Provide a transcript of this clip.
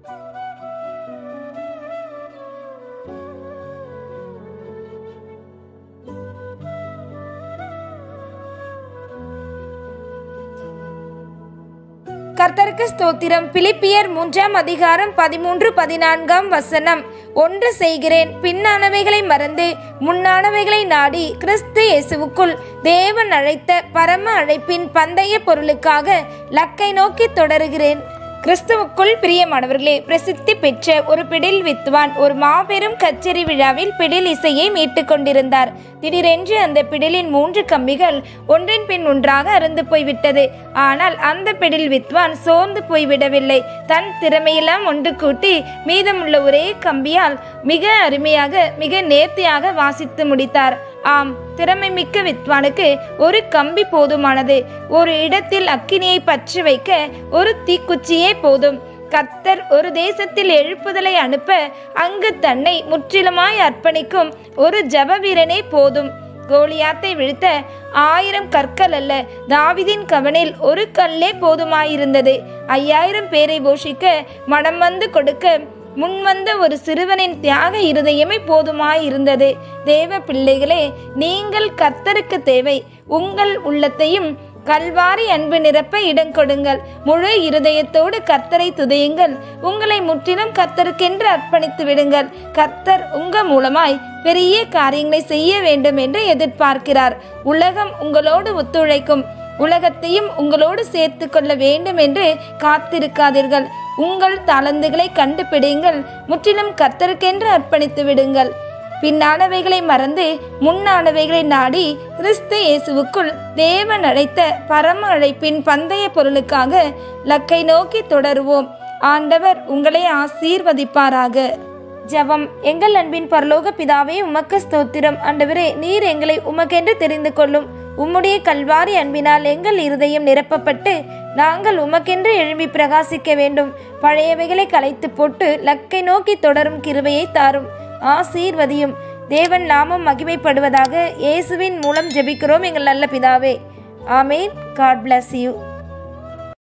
கர்த்தருக்கு ஸ்தோத்திரம் பிலிப்பியர் மூன்றாம் அதிகாரம் பதிமூன்று பதினான்காம் வசனம் ஒன்று செய்கிறேன் பின்னானவைகளை மறந்து முன்னானவைகளை நாடி கிறிஸ்து இயேசுவுக்குள் தேவன் அழைத்த பரம அழைப்பின் பந்தய பொருளுக்காக லக்கை நோக்கி தொடருகிறேன் கிறிஸ்துவுக்குள் பிரியமானவர்களே பிரசித்தி பெற்ற ஒரு பிடில் வித்வான் ஒரு மாபெரும் கச்சேரி விழாவில் பிடில் இசையை மீட்டுக் கொண்டிருந்தார் திடீரென்று அந்த பிடிலின் மூன்று கம்பிகள் ஒன்றின் பின் ஒன்றாக அருந்து போய்விட்டது ஆனால் அந்த பிடில் வித்வான் சோர்ந்து போய்விடவில்லை தன் திறமையெல்லாம் ஒன்று கூட்டி மீதமுள்ள ஒரே கம்பியால் மிக அருமையாக மிக நேர்த்தியாக வாசித்து முடித்தார் ஆம் திறமை மிக்க வித்வானுக்கு ஒரு கம்பி போதுமானது ஒரு இடத்தில் அக்கினியை பற்றி வைக்க ஒரு தீக்குச்சியே போதும் கர்த்தர் ஒரு தேசத்தில் எழுப்புதலை அனுப்ப அங்கு தன்னை முற்றிலுமாய் அர்ப்பணிக்கும் ஒரு ஜப வீரனே போதும் கோலியாத்தை வீழ்த்த ஆயிரம் கற்கள் அல்ல தாவிதின் கவனில் ஒரு கல்லே போதுமாயிருந்தது ஐயாயிரம் பேரை போஷிக்க மனம் வந்து கொடுக்க முன்வந்த ஒரு சிறுவனின் தியாக இருதயமே போதுமாயிருந்தது தேவ பிள்ளைகளே நீங்கள் கர்த்தருக்கு தேவை உங்கள் உள்ளத்தையும் கல்வாரி அன்பு நிரப்ப இடம் கொடுங்கள் முழு இருதயத்தோடு கர்த்தரை துதையுங்கள் உங்களை முற்றிலும் கர்த்தருக்கென்று அர்ப்பணித்து விடுங்கள் கர்த்தர் உங்க மூலமாய் பெரிய காரியங்களை செய்ய வேண்டும் என்று எதிர்பார்க்கிறார் உலகம் உங்களோடு ஒத்துழைக்கும் உலகத்தையும் உங்களோடு சேர்த்து கொள்ள வேண்டும் என்று காத்திருக்காதீர்கள் உங்கள் தளந்துகளை கண்டுபிடிங்கள் முற்றிலும் கர்த்தருக்கென்று அர்ப்பணித்து விடுங்கள் பின்னானவைகளை மறந்து முன்னானவைகளை நாடி கிறிஸ்து இயேசுவுக்குள் தேவன் அழைத்த பரம அழைப்பின் பந்தய பொருளுக்காக லக்கை நோக்கி தொடருவோம் ஆண்டவர் உங்களை ஆசீர்வதிப்பாராக ஜெபம் எங்கள் அன்பின் பரலோக பிதாவே உமக்கு ஸ்தோத்திரம் ஆண்டவரே நீர் எங்களை உமக்கென்று தெரிந்து கொள்ளும் உம்முடைய கல்வாரி அன்பினால் எங்கள் இருதயம் நிரப்பப்பட்டு நாங்கள் உமக்கென்று எழும்பி பிரகாசிக்க வேண்டும் பழையவைகளை களைத்து போட்டு லக்கை நோக்கி தொடரும் கிருபையை தாரும் ஆசீர்வதியும் தேவன் நாமம் மகிமைப்படுவதாக இயேசுவின் மூலம் ஜெபிக்கிறோம் எங்கள் நல்ல பிதாவே ஆமேன் காட் bless யூ